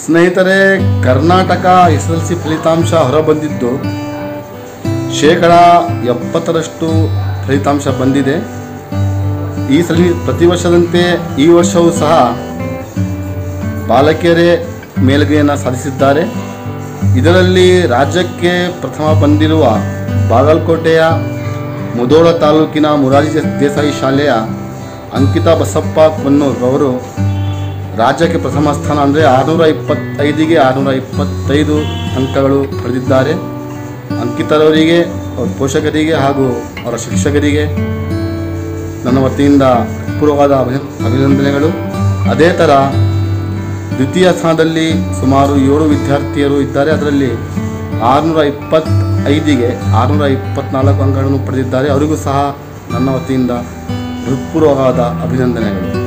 ಸ್ನೇಹಿತರೆ Karnataka S L C ಫಲಿತಾಂಶ ಹೊರಬಂದಿದ್ದು ಶೇಕಡ ಎಪ್ಪತ್ತರಷ್ಟು ಫಲಿತಾಂಶ ಬಂದಿದೆ ಈ ಸಲ ಪ್ರತಿ ವರ್ಷದಂತೆ ಈ ವರ್ಷವೂ ಸಹ ಬಾಲಕಿಯರೇ ಮೇಲುಗೆಯನ್ನು ಸಾಧಿಸಿದ್ದಾರೆ ಇದರಲ್ಲಿ ರಾಜ್ಯಕ್ಕೆ ಪ್ರಥಮ ಬಂದಿರುವ ಬಾಗಲಕೋಟೆಯ ಮುದೋಳ ತಾಲೂಕಿನ ಮುರಾರ್ಜಿ ದೇಸ್- ದೇಸಾಯಿ ಶಾಲೆಯ ಅಂಕಿತಾ ಬಸಪ್ಪ ಕೊನ್ನೂರ್ ಅವರು ರಾಜ್ಯಕ್ಕೆ ಪ್ರಥಮ ಸ್ಥಾನ ಅಂದರೆ ಆರುನೂರ ಇಪ್ಪತ್ತೈದಿಗೆ ಆರುನೂರ ಇಪ್ಪತ್ತೈದು ಅಂಕಗಳು ಪಡೆದಿದ್ದಾರೆ ಅಂಕಿತರವರಿಗೆ ಅವ್ರ ಪೋಷಕರಿಗೆ ಹಾಗೂ ಅವರ ಶಿಕ್ಷಕರಿಗೆ ನನ್ನ ವತಿಯಿಂದ ಪೂರ್ವವಾದ ಅಭಿ ಅಭಿನಂದನೆಗಳು ಅದೇ ಥರ ದ್ವಿತೀಯ ಸ್ಥಾನದಲ್ಲಿ ಸುಮಾರು ಏಳು ವಿದ್ಯಾರ್ಥಿಯರು ಇದ್ದಾರೆ ಅದರಲ್ಲಿ ಆರುನೂರ ಇಪ್ಪತ್ತೈದಿಗೆ ಆರುನೂರ ಇಪ್ಪತ್ನಾಲ್ಕು ಅಂಕಗಳನ್ನು ಪಡೆದಿದ್ದಾರೆ ಅವರಿಗೂ ಸಹ ನನ್ನ ವತಿಯಿಂದ ಹೃತ್ಪೂರ್ವವಾದ ಅಭಿನಂದನೆಗಳು